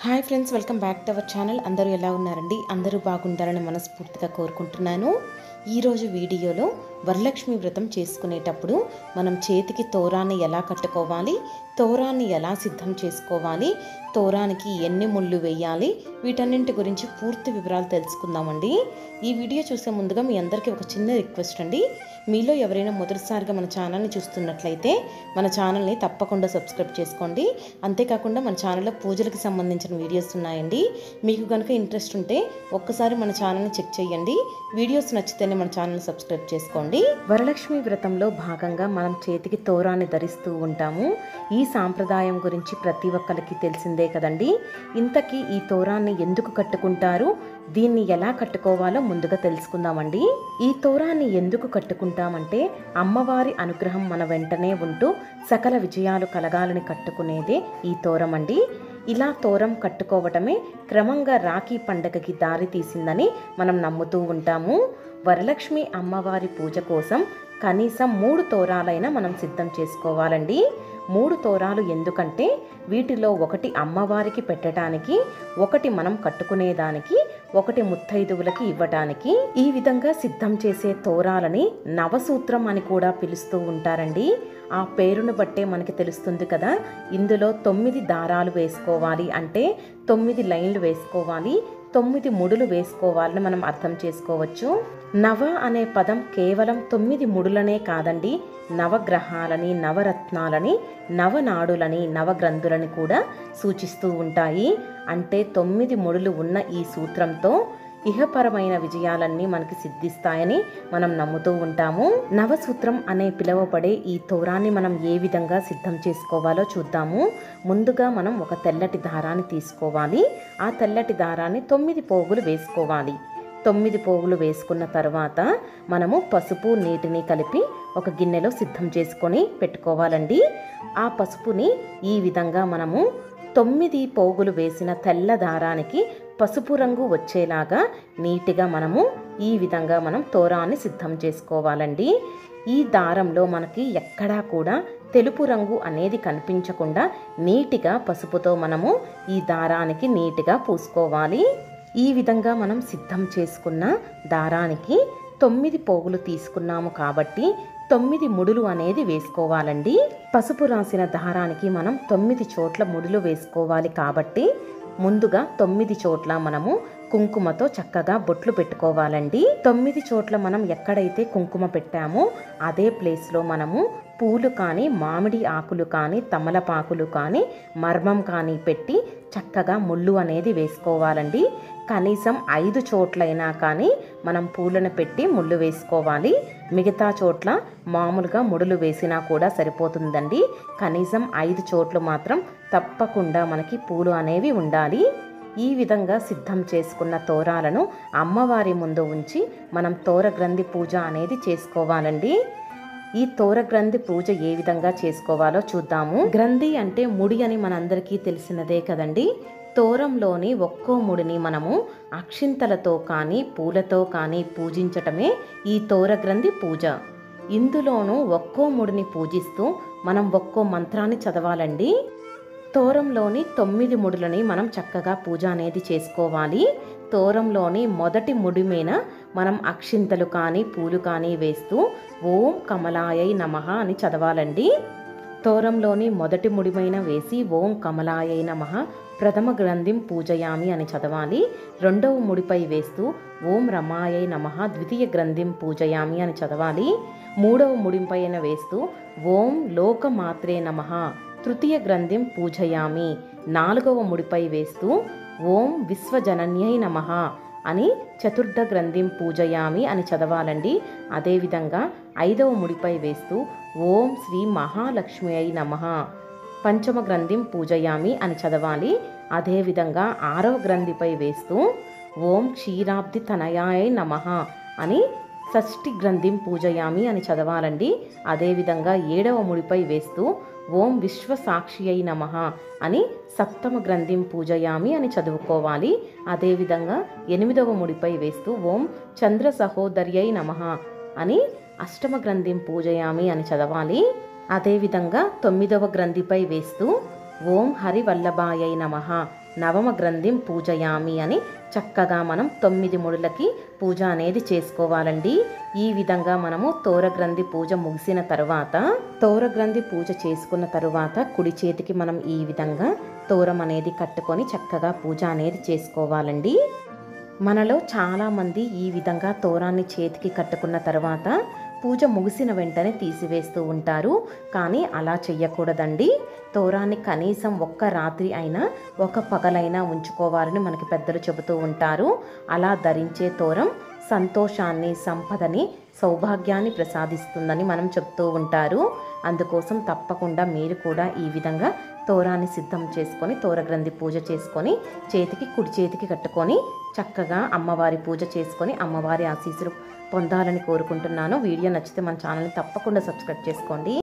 hi friends welcome back to our channel అందరూ ఎలా ఉన్నారండి అందరూ బాగుంటారని మనస్ఫూర్తిగా కోరుకుంటున్నాను ఈరోజు వీడియోలో వరలక్ష్మి వ్రతం చేసుకునేటప్పుడు మనం చేతికి తోరాన్ని ఎలా కట్టుకోవాలి తోరాన్ని ఎలా సిద్ధం చేసుకోవాలి తోరానికి ఎన్ని ముళ్ళు వేయాలి వీటన్నింటి గురించి పూర్తి వివరాలు తెలుసుకుందామండి ఈ వీడియో చూసే ముందుగా మీ అందరికీ ఒక చిన్న రిక్వెస్ట్ అండి మీలో ఎవరైనా మొదటిసారిగా మన ఛానల్ని చూస్తున్నట్లయితే మన ఛానల్ని తప్పకుండా సబ్స్క్రైబ్ చేసుకోండి అంతేకాకుండా మన ఛానల్లో పూజలకు సంబంధించిన వీడియోస్ ఉన్నాయండి మీకు కనుక ఇంట్రెస్ట్ ఉంటే ఒక్కసారి మన ఛానల్ని చెక్ చేయండి వీడియోస్ నచ్చితేనే మన ఛానల్ సబ్స్క్రైబ్ చేసుకోండి వరలక్ష్మి వ్రతంలో భాగంగా మనం చేతికి తోరాన్ని ధరిస్తూ ఉంటాము ఈ సాంప్రదాయం గురించి ప్రతి ఒక్కరికి తెలిసిందే కదండి ఇంతకీ ఈ తోరాన్ని ఎందుకు కట్టుకుంటారు దీన్ని ఎలా కట్టుకోవాలో ముందుగా తెలుసుకుందామండి ఈ తోరాన్ని ఎందుకు కట్టుకుంటామంటే అమ్మవారి అనుగ్రహం మన వెంటనే ఉంటూ సకల విజయాలు కలగాలని కట్టుకునేదే ఈ తోరం అండి ఇలా తోరం కట్టుకోవటమే క్రమంగా రాఖీ పండగకి దారి తీసిందని మనం నమ్ముతూ ఉంటాము వరలక్ష్మి అమ్మవారి పూజ కోసం కనీసం మూడు తోరాలైనా మనం సిద్ధం చేసుకోవాలండి మూడు తోరాలు ఎందుకంటే వీటిలో ఒకటి అమ్మవారికి పెట్టడానికి ఒకటి మనం కట్టుకునేదానికి ఒకటి ముత్తైదువులకి ఇవ్వటానికి ఈ విధంగా సిద్ధం చేసే తోరాలని నవసూత్రం అని కూడా పిలుస్తూ ఉంటారండి ఆ పేరును బట్టే మనకి తెలుస్తుంది కదా ఇందులో తొమ్మిది దారాలు వేసుకోవాలి అంటే తొమ్మిది లైన్లు వేసుకోవాలి తొమ్మిది ముడులు వేసుకోవాలని మనం అర్థం చేసుకోవచ్చు నవ అనే పదం కేవలం తొమ్మిది ముడులనే కాదండి నవగ్రహాలని నవరత్నాలని నవనాడులని నవగ్రంథులని కూడా సూచిస్తూ ఉంటాయి అంటే తొమ్మిది ముడులు ఉన్న ఈ సూత్రంతో ఇహపరమైన విజయాలన్నీ మనకి సిద్ధిస్తాయని మనం నమ్ముతూ ఉంటాము నవసూత్రం అనే పిలువబడే ఈ తోరాన్ని మనం ఏ విధంగా సిద్ధం చేసుకోవాలో చూద్దాము ముందుగా మనం ఒక తెల్లటి దారాన్ని తీసుకోవాలి ఆ తెల్లటి దారాన్ని తొమ్మిది పోగులు వేసుకోవాలి తొమ్మిది పోగులు వేసుకున్న తర్వాత మనము పసుపు నీటిని కలిపి ఒక గిన్నెలో సిద్ధం చేసుకొని పెట్టుకోవాలండి ఆ పసుపుని ఈ విధంగా మనము తొమ్మిది పోగులు వేసిన తెల్ల దారానికి పసుపు రంగు వచ్చేలాగా నీట్గా మనము ఈ విధంగా మనం తోరాన్ని సిద్ధం చేసుకోవాలండి ఈ దారంలో మనకి ఎక్కడా కూడా తెలుపు రంగు అనేది కనిపించకుండా నీటిగా పసుపుతో మనము ఈ దారానికి నీట్గా పూసుకోవాలి ఈ విధంగా మనం సిద్ధం చేసుకున్న దారానికి తొమ్మిది పోగులు తీసుకున్నాము కాబట్టి తొమ్మిది ముడులు అనేది వేసుకోవాలండి పసుపు రాసిన దారానికి మనం తొమ్మిది చోట్ల ముడులు వేసుకోవాలి కాబట్టి ముందుగా తొమ్మిది చోట్ల మనము కుంకుమతో చక్కగా బొట్లు పెట్టుకోవాలండి తొమ్మిది చోట్ల మనం ఎక్కడైతే కుంకుమ పెట్టామో అదే ప్లేస్లో మనము పూలు కానీ మామిడి ఆకులు కానీ తమలపాకులు కానీ మర్మం కానీ పెట్టి చక్కగా ముళ్ళు అనేది వేసుకోవాలండి కనీసం ఐదు చోట్లైనా కానీ మనం పూలను పెట్టి ముళ్ళు వేసుకోవాలి మిగతా చోట్ల మామూలుగా ముడులు వేసినా కూడా సరిపోతుందండి కనీసం ఐదు చోట్లు మాత్రం తప్పకుండా మనకి పూలు అనేవి ఉండాలి ఈ విధంగా సిద్ధం చేసుకున్న తోరాలను అమ్మవారి ముందు ఉంచి మనం తోర గ్రంథి పూజ అనేది చేసుకోవాలండి ఈ తోర గ్రంథి పూజ ఏ విధంగా చేసుకోవాలో చూద్దాము గ్రంథి అంటే ముడి అని మనందరికీ తెలిసినదే కదండి తోరంలోని ఒక్కో ముడిని మనము అక్షింతలతో కానీ పూలతో కానీ పూజించటమే ఈ తోర గ్రంథి పూజ ఇందులోనూ ఒక్కో ముడిని పూజిస్తూ మనం ఒక్కో మంత్రాన్ని చదవాలండి తోరంలోని తొమ్మిది ముడులని మనం చక్కగా పూజ అనేది చేసుకోవాలి తోరంలోని మొదటి ముడి మీద మనం అక్షింతలు కానీ పూలు కానీ వేస్తూ ఓం కమలాయై నమః అని చదవాలండి తోరంలోని మొదటి ముడిమైన వేసి ఓం కమలాయై నమః ప్రథమ గ్రంథిం పూజయామి అని చదవాలి రెండవ ముడిపై వేస్తూ ఓం రమాయై నమః ద్వితీయ గ్రంథిం పూజయామి అని చదవాలి మూడవ ముడిపైన వేస్తూ ఓం లోకమాత్రే నమః తృతీయ గ్రంథిం పూజయామి నాలుగవ ముడిపై వేస్తూ ఓం విశ్వజనన్యై నమ అని చతుర్థ గ్రంథిం పూజయామి అని చదవాలండి అదేవిధంగా ఐదవ ముడిపై వేస్తూ ఓం శ్రీ మహాలక్ష్మి అయి నమ పంచమ గ్రంథిం పూజయామి అని చదవాలి అదేవిధంగా ఆరవ గ్రంథిపై వేస్తూ ఓం క్షీరాబ్ది తనయాయ నమ అని షష్ఠి గ్రంథిం పూజయామి అని చదవాలండి అదేవిధంగా ఏడవ ముడిపై వేస్తూ ఓం విశ్వసాక్షి అయి నమ అని సప్తమ గ్రంథిం పూజయామి అని చదువుకోవాలి అదేవిధంగా ఎనిమిదవ ముడిపై వేస్తూ ఓం చంద్ర సహోదర్యై నమ అని అష్టమ గ్రంథిం పూజయామి అని చదవాలి అదేవిధంగా తొమ్మిదవ గ్రంథిపై వేస్తూ ఓం హరివల్లభాయై నమ నవమ గ్రంథిం పూజయామి అని చక్కగా మనం తొమ్మిది ముడులకి పూజ అనేది చేసుకోవాలండి ఈ విధంగా మనము తోరగ్రంథి పూజ ముగిసిన తర్వాత తోరగ్రంథి పూజ చేసుకున్న తరువాత కుడి చేతికి మనం ఈ విధంగా తోరం అనేది కట్టుకొని చక్కగా పూజ అనేది చేసుకోవాలండి మనలో చాలామంది ఈ విధంగా తోరాన్ని చేతికి కట్టుకున్న తర్వాత పూజ ముగిసిన వెంటనే తీసివేస్తూ ఉంటారు కానీ అలా చెయ్యకూడదండి తోరాన్ని కనీసం ఒక్క రాత్రి అయినా ఒక పగలైనా ఉంచుకోవాలని మనకి పెద్దలు చెబుతూ ఉంటారు అలా ధరించే తోరం సంతోషాన్ని సంపదని సౌభాగ్యాన్ని ప్రసాదిస్తుందని మనం చెప్తూ ఉంటారు అందుకోసం తప్పకుండా మీరు కూడా ఈ విధంగా తోరాన్ని సిద్ధం చేసుకొని తోరగ్రంథి పూజ చేసుకొని చేతికి కుడి చేతికి కట్టుకొని చక్కగా అమ్మవారి పూజ చేసుకొని అమ్మవారి ఆశీస్సులు పొందాలని కోరుకుంటున్నాను వీడియో నచ్చితే మన ఛానల్ని తప్పకుండా సబ్స్క్రైబ్ చేసుకోండి